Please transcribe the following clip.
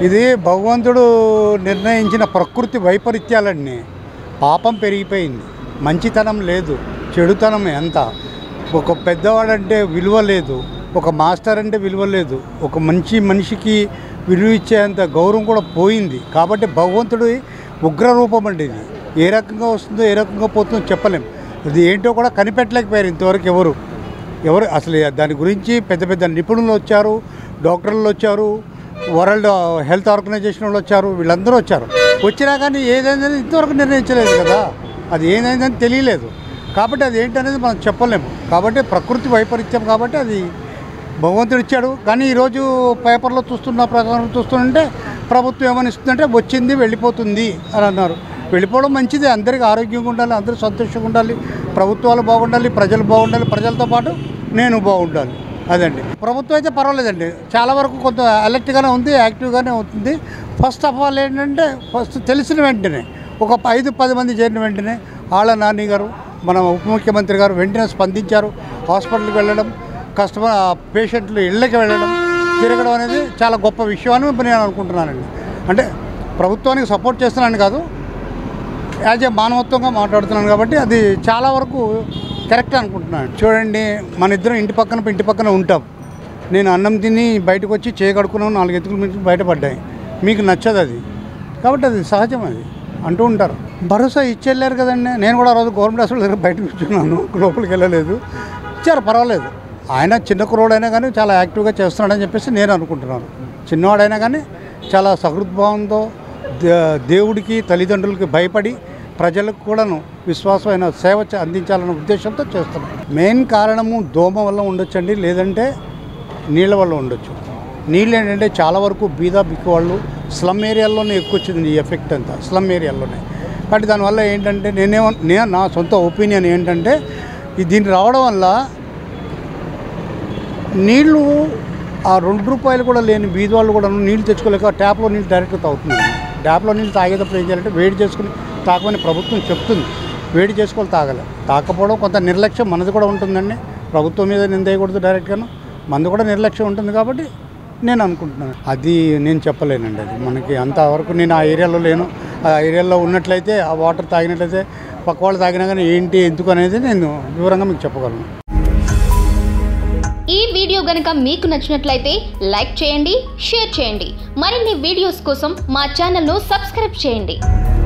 ఇది భగవంతుడు నిర్ణయించిన ప్రకృతి వైపరీత్యాలన్నీ పాపం పెరిగిపోయింది మంచితనం లేదు చెడుతనం ఎంత ఒక పెద్దవాడంటే విలువ లేదు ఒక మాస్టర్ అంటే విలువ లేదు ఒక మంచి మనిషికి విలువ ఇచ్చేంత గౌరవం కూడా పోయింది కాబట్టి భగవంతుడి ఉగ్ర రూపం అండి ఇది ఏ రకంగా వస్తుందో ఏ రకంగా పోతుందో చెప్పలేం ఇది ఏంటో కూడా కనిపెట్టలేకపోయారు ఇంతవరకు ఎవరు ఎవరు అసలు దాని గురించి పెద్ద పెద్ద నిపుణులు వచ్చారు డాక్టర్లు వచ్చారు వరల్డ్ హెల్త్ ఆర్గనైజేషన్ వాళ్ళు వచ్చారు వీళ్ళందరూ వచ్చారు వచ్చినా కానీ ఏదైందని ఇంతవరకు నిర్ణయించలేదు కదా అది ఏదైందని తెలియలేదు కాబట్టి అది ఏంటనేది మనం చెప్పలేము కాబట్టి ప్రకృతి వైపరీత్యం కాబట్టి అది భగవంతుడు ఇచ్చాడు కానీ ఈరోజు పేపర్లో చూస్తున్న ప్రకారం చూస్తుంటే ప్రభుత్వం ఏమని ఇస్తుందంటే వచ్చింది వెళ్ళిపోతుంది అని అన్నారు వెళ్ళిపోవడం మంచిదే అందరికీ ఆరోగ్యంగా ఉండాలి అందరూ సంతోషంగా ఉండాలి ప్రభుత్వాలు బాగుండాలి ప్రజలు బాగుండాలి ప్రజలతో పాటు నేను బాగుండాలి అదండి ప్రభుత్వం అయితే పర్వాలేదండి చాలా వరకు కొంత అలర్ట్గానే ఉంది యాక్టివ్గానే అవుతుంది ఫస్ట్ ఆఫ్ ఆల్ ఏంటంటే ఫస్ట్ తెలిసిన వెంటనే ఒక ఐదు పది మంది చేరిన వెంటనే ఆళ్ళ నాని గారు మన ఉప ముఖ్యమంత్రి గారు వెంటనే స్పందించారు హాస్పిటల్కి వెళ్ళడం కస్టమర్ పేషెంట్లు ఇళ్ళకి వెళ్ళడం తిరగడం అనేది చాలా గొప్ప విషయం అని నేను అనుకుంటున్నానండి అంటే ప్రభుత్వానికి సపోర్ట్ చేస్తున్నాను కాదు యాజ్ ఏ మానవత్వంగా మాట్లాడుతున్నాను కాబట్టి అది చాలా వరకు కరెక్ట్ అనుకుంటున్నాను చూడండి మన ఇద్దరం ఇంటి పక్కన ఇంటి పక్కన ఉంటాం నేను అన్నం తిని బయటకు వచ్చి చేయగడుకున్నాను నాలుగు ఎత్తుకుల నుంచి బయటపడ్డాయి మీకు నచ్చదు అది కాబట్టి అది సహజం అది అంటూ ఉంటారు భరోసా ఇచ్చెళ్ళారు కదండి నేను కూడా ఆ రోజు గవర్నమెంట్ హాస్పిటల్ దగ్గర బయట కూర్చున్నాను లోపలికి వెళ్ళలేదు ఇచ్చారు పర్వాలేదు ఆయన చిన్న కురోడైనా కానీ చాలా యాక్టివ్గా చేస్తున్నాడని చెప్పేసి నేను అనుకుంటున్నాను చిన్నవాడైనా కానీ చాలా సహృద్భావంతో దే- దేవుడికి తల్లిదండ్రులకి భయపడి ప్రజలకు కూడాను విశ్వాసమైన సేవ చే- అందించాలన్న ఉద్దేశంతో చేస్తున్నాం మెయిన్ కారణము దోమ వల్ల ఉండొచ్చండి లేదంటే నీళ్ళ వల్ల ఉండొచ్చు నీళ్ళు ఏంటంటే చాలా వరకు బీద బిక్కు వాళ్ళు స్లమ్ ఏరియాల్లోనే ఎక్కువ వచ్చింది ఈ ఎఫెక్ట్ అంతా స్లమ్ ఏరియాల్లోనే కాబట్టి దానివల్ల ఏంటంటే నేనేమో నేను నా సొంత ఒపీనియన్ ఏంటంటే ఈ దీన్ని రావడం వల్ల నీళ్లు ఆ రెండు రూపాయలు కూడా లేని బీది వాళ్ళు కూడా నీళ్ళు తెచ్చుకోలేక ట్యాప్లో నీళ్ళు డైరెక్ట్గా తాగుతున్నారు ట్యాప్లో నీళ్ళు తాగేటప్పుడు ఏం చేయాలంటే వేడి చేసుకుని తాగమని ప్రభుత్వం చెప్తుంది వేడి చేసుకొని తాగలే తాకపోవడం కొంత నిర్లక్ష్యం మనది కూడా ఉంటుందండి ప్రభుత్వం మీద నిందేయకూడదు డైరెక్ట్గాను మనది కూడా నిర్లక్ష్యం ఉంటుంది కాబట్టి నేను అనుకుంటున్నాను అది నేను చెప్పలేనండి అది మనకి అంతవరకు నేను ఆ ఏరియాలో లేను ఆ ఏరియాలో ఉన్నట్లయితే ఆ వాటర్ తాగినట్లయితే పక్క వాళ్ళు తాగినా కానీ ఏంటి ఎందుకు అనేది నేను వివరంగా మీకు చెప్పగలను ఈ వీడియో గనుక మీకు నచ్చినట్లయితే లైక్ చేయండి షేర్ చేయండి మరిన్ని వీడియోస్ కోసం మా ఛానల్ను సబ్స్క్రైబ్ చేయండి